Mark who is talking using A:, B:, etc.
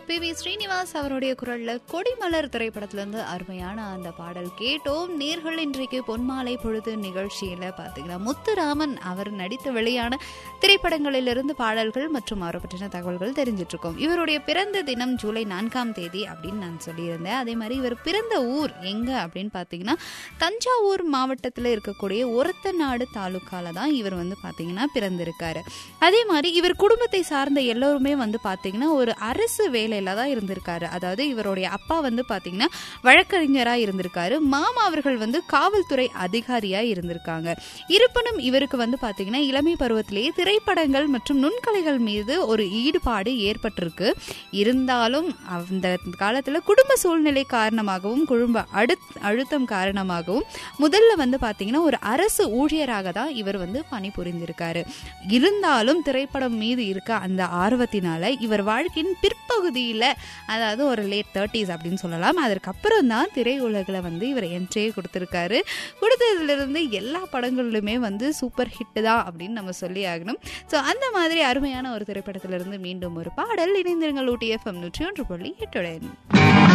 A: P V Srinivas அவருடைய குரல்ல கொடிமலர் திரைப்படத்திலிருந்து அருமையான அந்த பாடல் கேட்டோம் நேர்கள் இன்றைக்கு பொன்மாலை பொழுது நிகழ்ச்சியில பாத்தீங்கன்னா முத்துராமன் அவர் நடித்து வெளியான திரைப்படங்களிலிருந்து பாடல்கள் மற்றும் அவரை பற்றின தகவல்கள் தெரிஞ்சிட்டு இருக்கோம் இவருடைய பிறந்த தினம் ஜூலை நான்காம் தேதி அப்படின்னு நான் சொல்லியிருந்தேன் அதே மாதிரி இவர் பிறந்த ஊர் எங்க அப்படின்னு பாத்தீங்கன்னா தஞ்சாவூர் மாவட்டத்தில் இருக்கக்கூடிய ஒரத்த நாடு தாலுக்கால தான் இவர் வந்து பாத்தீங்கன்னா பிறந்திருக்காரு அதே மாதிரி இவர் குடும்பத்தை சார்ந்த எல்லோருமே வந்து பாத்தீங்கன்னா ஒரு அரசு வேலையில தான் இருந்திருக்காரு அதாவது இவருடைய அப்பா வந்து பாத்தீங்கன்னா வழக்கறிஞராக இருந்திருக்காரு மாமா அவர்கள் வந்து காவல்துறை அதிகாரியா இருந்திருக்காங்க இருப்பினும் இவருக்கு வந்து பாத்தீங்கன்னா இளமை பருவத்திலேயே திரைப்படங்கள் மற்றும் நுண்கலைகள் மீது ஒரு ஈடுபாடு ஏற்பட்டிருக்கு இருந்தாலும் அந்த காலத்துல குடும்ப சூழ்நிலை காரணமாகவும் குடும்ப அடு அழுத்தம் காரணமாகவும் முதல்ல வந்து பாத்தீங்கன்னா ஒரு அரசு ஊழியராக தான் இவர் வந்து பணிபுரிந்திருக்காரு இருந்தாலும் திரைப்படம் மீது இருக்க அந்த ஆர்வத்தினால இவர் வாழ்க்கையின் பிற்பகுதியில அதாவது ஒரு லேட் தேர்ட்டிஸ் அப்படின்னு சொல்லலாம் அதற்கப்புறம் தான் திரையுலகில் வந்து இவர் என்ட்ரியே கொடுத்துருக்காரு கொடுத்ததுலேருந்து எல்லா படங்களிலுமே வந்து சூப்பர் ஹிட் தான் அப்படின்னு நம்ம சொல்லி ஆகணும் ஸோ அந்த மாதிரி அருமையான ஒரு திரைப்படத்திலிருந்து மீண்டும் ஒரு பாடல் இணைந்திருங்கள் ஊட்டி எஃப்எம் நூற்றி ஒன்று புள்ளி எட்டுடன்